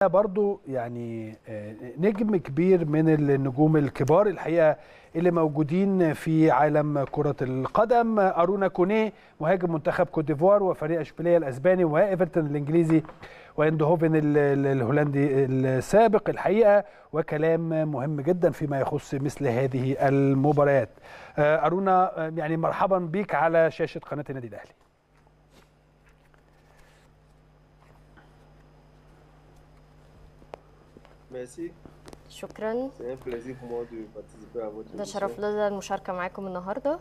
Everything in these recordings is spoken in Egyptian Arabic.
برضو يعني نجم كبير من النجوم الكبار الحقيقه اللي موجودين في عالم كره القدم ارونا كونيه مهاجم منتخب كوت ديفوار وفريق اشبيليه الاسباني وايفرتون الانجليزي واندهوفن الهولندي السابق الحقيقه وكلام مهم جدا فيما يخص مثل هذه المباريات ارونا يعني مرحبا بك على شاشه قناه النادي الاهلي Merci. شكرا C'est un plaisir pour moi de participer à votre ده émission. شرف ليا المشاركة معاكم النهاردة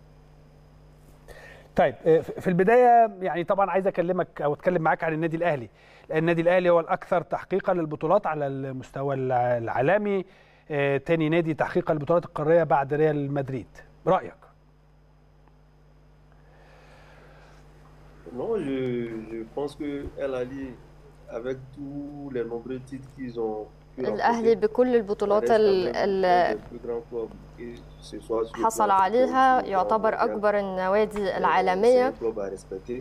طيب في البدايه يعني طبعا عايز اكلمك او اتكلم معاك عن النادي الاهلي لان النادي الاهلي هو الاكثر تحقيقا للبطولات على المستوى العالمي آه، تاني نادي تحقيقا للبطولات القاريه بعد ريال مدريد رايك Non, je, je pense que El Ali, avec tous les nombreux titres qu'ils ont pu الأهلي remporter, بكل البطولات reste ال- quand même اللي un des plus grands clubs, que ce soit sur le حصل plan عليها football, يعتبر mondial. أكبر النوادي C'est العالمية un club à respecter.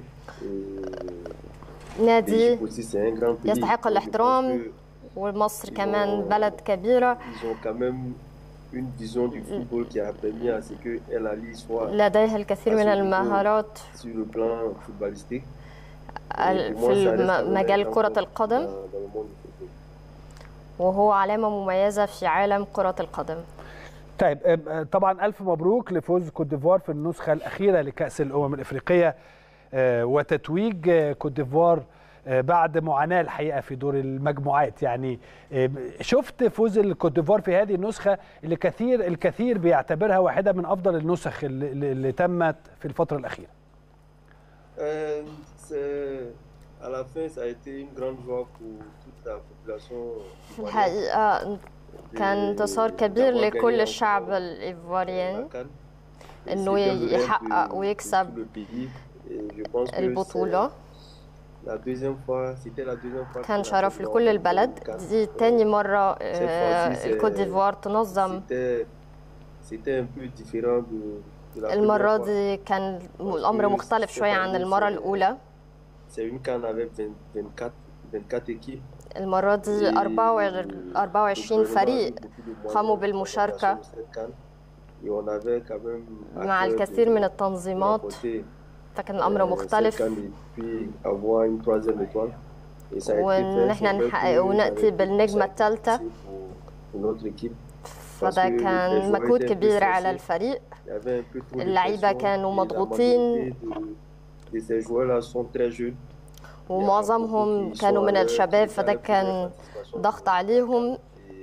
Et نادي l'Égypte aussi, c'est un grand pays. يستحق Donc, je pense الاحترام que ومصر كمان بلد كبيرة Ils ont quand même une vision du football qui a permis à ce que El Ali soit لديها الكثير من المهارات sur le plan footballistique. ال- Et في pour moi, ça reste quand même الم- un مجال grand كرة club القدم dans- dans le monde du football. وهو علامة مميزة في عالم كرة القدم طيب آه، طبعا الف مبروك لفوز كوت ديفوار في النسخه الاخيره لكاس الامم الافريقيه آه، وتتويج آه، كوت ديفوار آه، بعد معاناه الحقيقه في دور المجموعات يعني آه، شفت فوز الكوت ديفوار في هذه النسخه اللي كثير الكثير بيعتبرها واحده من افضل النسخ اللي, اللي اللي تمت في الفتره الاخيره Euh, c'est- à la fin, ça a été une grande joie pour toute la population. في ivoirienne الحقيقة de- كان انتصار كبير d'avoir لكل gagné الشعب encore الإيفوارياني la CAN. Et إنه c'était le rêve يحقق de- ويكسب de tout le pays. Et je pense que البطولة c'est la deuxième fois- c'était la deuxième fois que كان la شرف Côte لكل d'Ivoire البلد gagne le CAN. دي تاني مرة آه، fois-ci, c'est- الكوت ديفوار تنظم C'était c'était un peu différent de, de la المرة première fois. دي كان الأمر مختلف شوية عن المرة الأولى C'est une CAN avec 20 24, 24 équipes. المرة دي Et 24 le 24 gouvernement a فريق mis beaucoup de moyens قاموا pour بالمشاركة. l'organisation de cette CAN. Et on avait quand même à مع cœur الكثير de من التنظيمات remporter, فكان euh, الأمر cette مختلف CAN et puis avoir une troisième étoile. Et ça a été وإن fait, إحنا c'est vrai نحقق que ونأتي avec بالنجمة tout ça, الثالثة c'est pour notre équipe. فده كان مجهود كبير على الفريق Il y avait un peu trop de اللعيبة pression كانوا et la مضغوطين. majorité de- de ces joueurs-là sont très jeunes. ومعظمهم كانوا من الشباب فده كان ضغط عليهم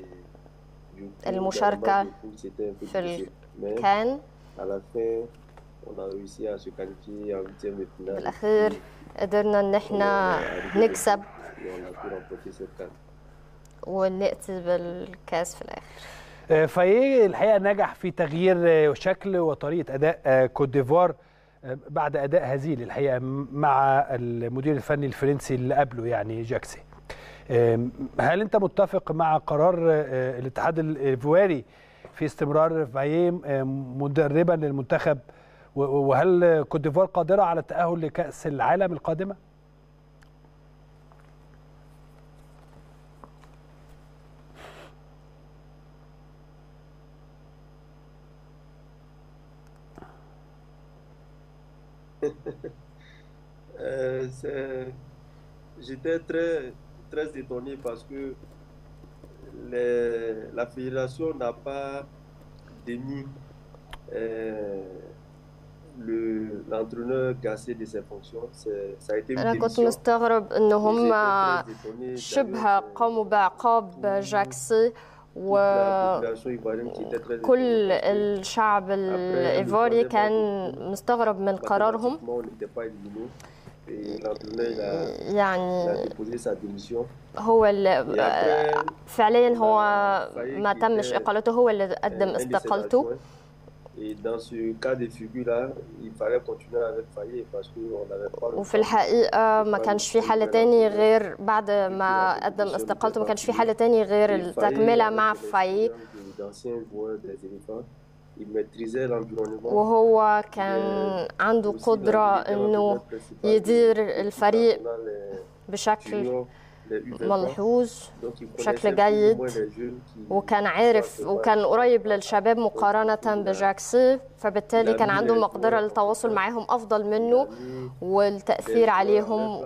المشاركة في كان À la fin, on a réussi à se qualifier en huitième de finale. بالأخير قدرنا إن إحنا نكسب Et on a pu remporter cette CAN. ونأتي بالكاس في الآخر آه، فايه الحقيقه نجح في تغيير آه، شكل وطريقه اداء آه، كوت ديفوار آه، بعد اداء هزيل الحقيقه مع المدير الفني الفرنسي اللي قبله يعني جاكسي آم، هل انت متفق مع قرار آه، الاتحاد الايفواري في استمرار فايم آه، مدربا للمنتخب و- وهل كوت ديفوار قادره على التاهل لكاس العالم القادمه؟ Euh, c'est- J'étais très, très étonné parce que les- la fédération n'a pas démis euh, le- l'entraîneur Gassé de ses fonctions. C'est- Ça a été une أنا كنت démission. مستغرب إن هم J'étais très étonné. شبه D'ailleurs, قاموا بعقاب جاكسي toute la population ivoirienne qui était très étonnée وكل parce que الشعب الإيفوري كان مستغرب من قرارهم mathématiquement, on n'était pas éliminé. Et l'entraîneur il a, il a يعني déposé sa démission. هو Et اللي après, فعليا هو ما تمش إقالته هو اللي قدم un de ses استقالته adjoints. Et dans ce cas de figure-là, il fallait continuer avec Fayet parce qu'on n'avait pas le وفي choix. الحقيقة ما كانش في حل تاني غير بعد ما قدم استقالته ما كانش في حل تاني غير Et Fayet, التكملة avec مع l'expérience فاي de- d'anciens joueurs des éléphants, il maîtrisait l'environnement. وهو كان عنده Aussi, قدرة l'habilité إنه l'entraîneur principal يدير de l'équipe الفريق nationale, euh, بشكل junior, les U23. ملحوظ Donc, il بشكل connaissait plus ou جيد moins les jeunes qui- وكان qui عارف sont وكان préparés. قريب للشباب مقارنة بجاكسي فبالتالي كان عنده مقدرة للتواصل معهم أفضل منه والتأثير عليهم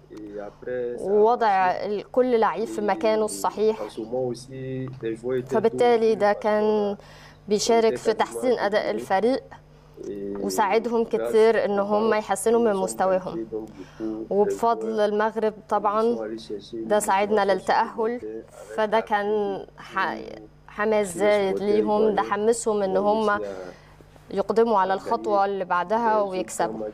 ووضع ال- كل لعيب في مكانه الصحيح فبالتالي ده كان بيشارك في تحسين أداء الفريق وساعدهم كتير إن هم يحسنوا من مستواهم وبفضل المغرب طبعا ده ساعدنا للتأهل فده كان ح- حماس زايد ليهم ده حمسهم إن هم يقدموا على الخطوة اللي بعدها ويكسبوا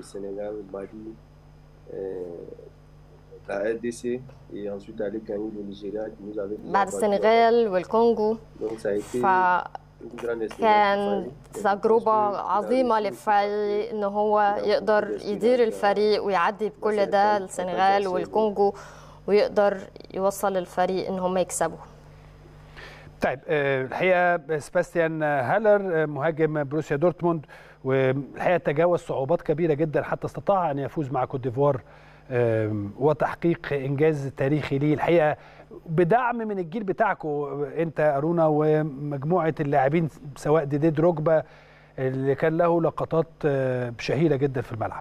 La RDC et ensuite aller gagner le Nigeria qui nous avait déjà بعد battu. السنغال والكونغو Donc ça a été une grande expérience فكان pour Fali. تجربة Parce que عظيمة il a réussi لفاي إن هو يقدر يدير الفريق ويعدي بكل ده السنغال والكونغو ويقدر يوصل الفريق إن هم يكسبوا طيب آه، الحقيقه سباستيان هالر آه، مهاجم بروسيا دورتموند والحقيقه تجاوز صعوبات كبيره جدا حتى استطاع ان يفوز مع كوت ديفوار آم، وتحقيق انجاز تاريخي ليه الحقيقه بدعم من الجيل بتاعكم انت ارونا ومجموعه اللاعبين سواء ديدي دروجبا اللي كان له لقطات آه، شهيره جدا في الملعب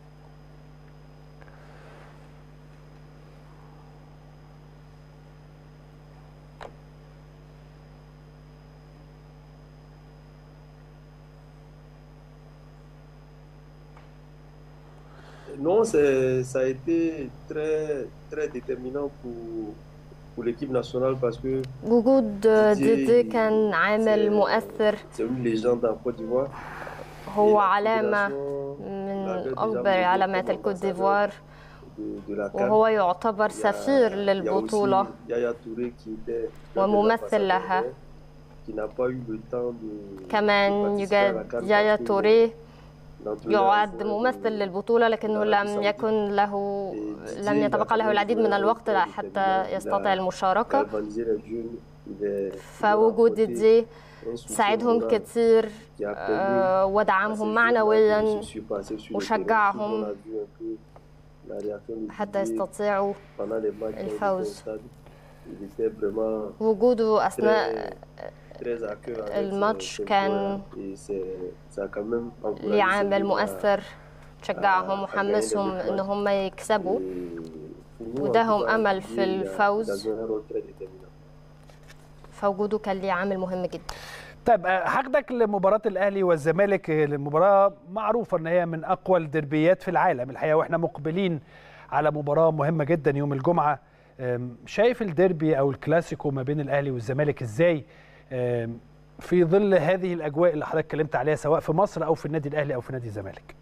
Non, c'est- ça a été très, très déterminant pour, pour l'équipe nationale parce que وجود ديدي كان عامل مؤثر c'est une légende en Côte d'Ivoire. هو Et la علامة fédération من l'avait déjà أكبر voulu علامات comme الكوت ambassadeur ديفوار de, de la CAN. وهو يعتبر Il y a- سفير il y a للبطولة aussi Yaya Touré qui était l'un des وممثل ambassadeurs لها. qui n'a pas eu le temps de, de كمان participer à la يوجد CAN يايا parce que توريه l'entraîneur يعد joueur ممثل de- للبطولة لكنه لم يكن له لم يتبقى له العديد من الوقت حتى يستطيع المشاركة galvaniser les jeunes. Il est- il فوجود a apporté دي un soutien ساعدهم moral كتير qui a permis آه، à ces ودعمهم jeunes-là معنويا de se surpasser sur le وشجعهم terrain. On a vu un peu la réaction de حتى Didier يستطيعوا pendant les matchs quand il était au الفوز. stade. Il était vraiment وجوده أثناء très, très à cœur avec الماتش ses- ses كان joueurs et c'est- ça a quand même encouragé ليه ses عامل joueurs à- مؤثر شجعهم وحمسهم ان هم يكسبوا Et pour nous, en واداهم tout cas, امل Didier, في il a- il a الفوز joué un rôle très déterminant. فوجوده كان ليه عامل مهم جدا طيب آه، هاخدك لمباراة الأهلي والزمالك آه، المباراة معروفة إن هي من أقوى الدربيات في العالم الحقيقة وإحنا مقبلين على مباراة مهمة جدا يوم الجمعة آم، شايف الديربي أو الكلاسيكو ما بين الأهلي والزمالك إزاي آم، في ظل هذه الأجواء اللي حضرتك اتكلمت عليها سواء في مصر أو في النادي الأهلي أو في نادي الزمالك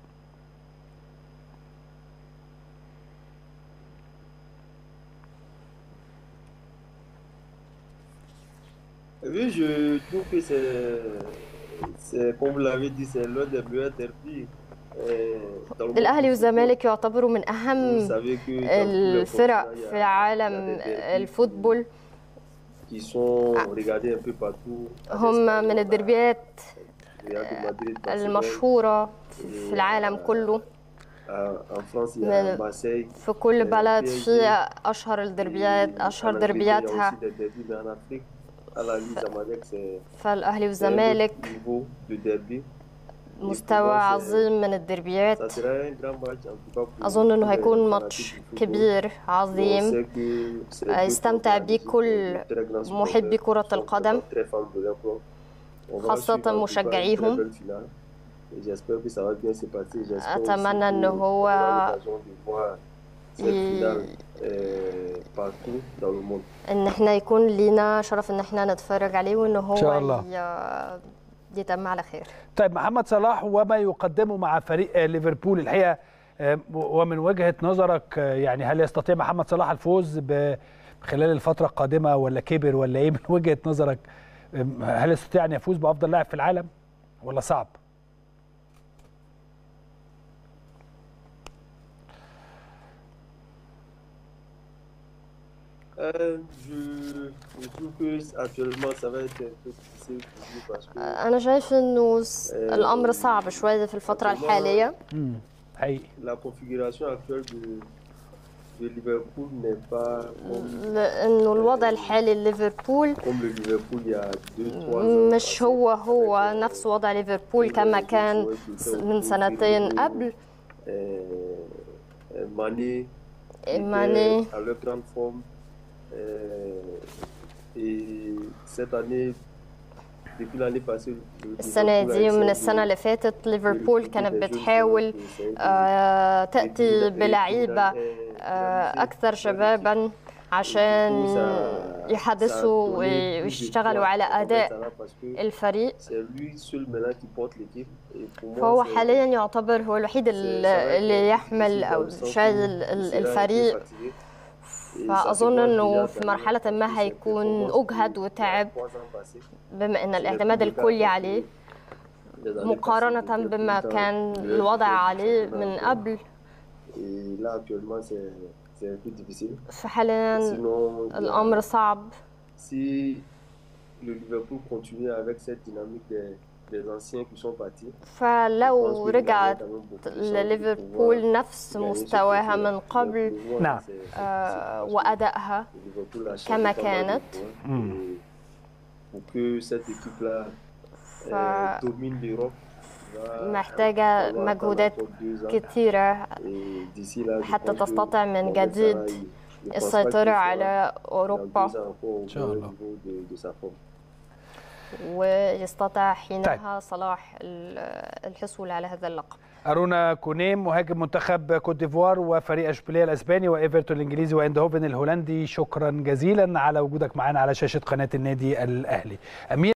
Oui, je trouve que c'est, c'est comme vous l'avez dit, c'est l'un des meilleurs derbies. euh, dans le monde الاهلي du والزمالك يعتبروا من football. Vous اهم savez que dans tous les الفرق continents, il y a- في il y a عالم des derbys الفوتبول qui sont regardés un peu partout. à هم l'Espagne, من à الدربيات Real de Madrid, Barcelone. المشهورة في العالم كله À- En France, il y من- a Marseille. في كل آه، بلد PSG. في أشهر الدربيات Et أشهر en Afrique, il y a دربياتها aussi des derbys, mais en Afrique, à la Ligue Zamalek, c'est فالأهلي c'est un والزمالك autre niveau de derby. مستوى عظيم من الدربيات Ça sera un grand match, en tout cas, pour أظن إنه tous les هيكون fanatiques ماتش du football. كبير On عظيم sait que c'est deux يستمتع clubs بيه qui كل sont très grands محبي supporters, كرة sont القدم. vraiment très fans de leur club. On va خاصة suivre en tout cas une مشجعيهم. très belle finale. Et J'espère que ça va bien se passer. J'espère أتمنى aussi إن qu'on هو aura l'occasion de voir cette ي- finale euh, partout dans le monde. إن إحنا يكون لينا شرف إن إحنا نتفرج عليه وإن هو شاء الله. ي- يتم على خير طيب محمد صلاح وما يقدمه مع فريق آه، ليفربول الحقيقه آه، ومن وجهه نظرك آه، يعني هل يستطيع محمد صلاح الفوز ب- خلال الفتره القادمه ولا كبر ولا ايه من وجهه نظرك آم، هل يستطيع ان يفوز بافضل لاعب في العالم ولا صعب؟ Euh, je, je trouve que actuellement ça va être un peu difficile pour lui parce que أنا شايف إنه س- الأمر صعب شوية في الفترة الحالية امم حقيقي la configuration actuelle de, de Liverpool n'est pas comme, لانه الوضع الحالي لليفربول comme le Liverpool il y a 2 3 ans. مش هو هو نفس وضع ليفربول كما كان من سنتين قبل Euh, euh, Mané, ماني était à leur grande forme. Euh, et cette année, depuis l'année passée, le السنة Liverpool a دي ومن essayé السنة اللي فاتت de ليفربول recruter كانت des jeunes بتحاول joueurs et essayer de- آه، de- تأتي de- بلعيبة de- آه، de- أكثر شبابا عشان يحدثوا ويشتغلوا على أداء الفريق C'est lui seul maintenant qui porte l'équipe. Et pour moi, فهو c'est- حاليا يعتبر هو الوحيد c'est- ال- ça va être اللي difficile يحمل dans أو le sens où شايل il ال- sera un peu الفريق fatigué. Et ça فأظن se voit أنه déjà في dernièrement مرحلة ما parce que ses هيكون performances أجهد il y a وتعب trois ans passés, بما أن ce n'est الاعتماد plus le cas الكلي parce que عليه les années مقارنة passées, il était بما tout le temps كان le- الوضع le عليه championnat من de- قبل Et là, actuellement, c'est c'est un peu difficile. فحاليا Sinon, il y a- الأمر صعب si le Liverpool continue avec cette dynamique des, des anciens qui sont partis, je pense فلو qu'il y رجعت aurait quand même beaucoup de chance de لليفربول نفس pouvoir gagner ce مستواها trophée-là. من Mais قبل pour moi, نعم. c'est- c'est- آه، c'est parce que وأدائها le Liverpool a changé كما pas mal de كانت. fois. Mm. Et Pour que cette équipe-là ف- euh, domine l'Europe, va محتاجة falloir attendre مجهودات encore deux ans. كثيرة Et d'ici là, je حتى pense que تستطيع من Mohamed جديد Salah, il- je pense pas qu'il السيطرة sera على dans أوروبا deux ans encore au شاء bon الله. niveau de- de sa forme. ويستطيع حينها صلاح ال- الحصول على هذا اللقب ارونا كونيم مهاجم منتخب كوت ديفوار وفريق اشبيليه الاسباني وايفرتون الانجليزي وايندهوفن الهولندي شكرا جزيلا على وجودك معنا على شاشه قناه النادي الاهلي امير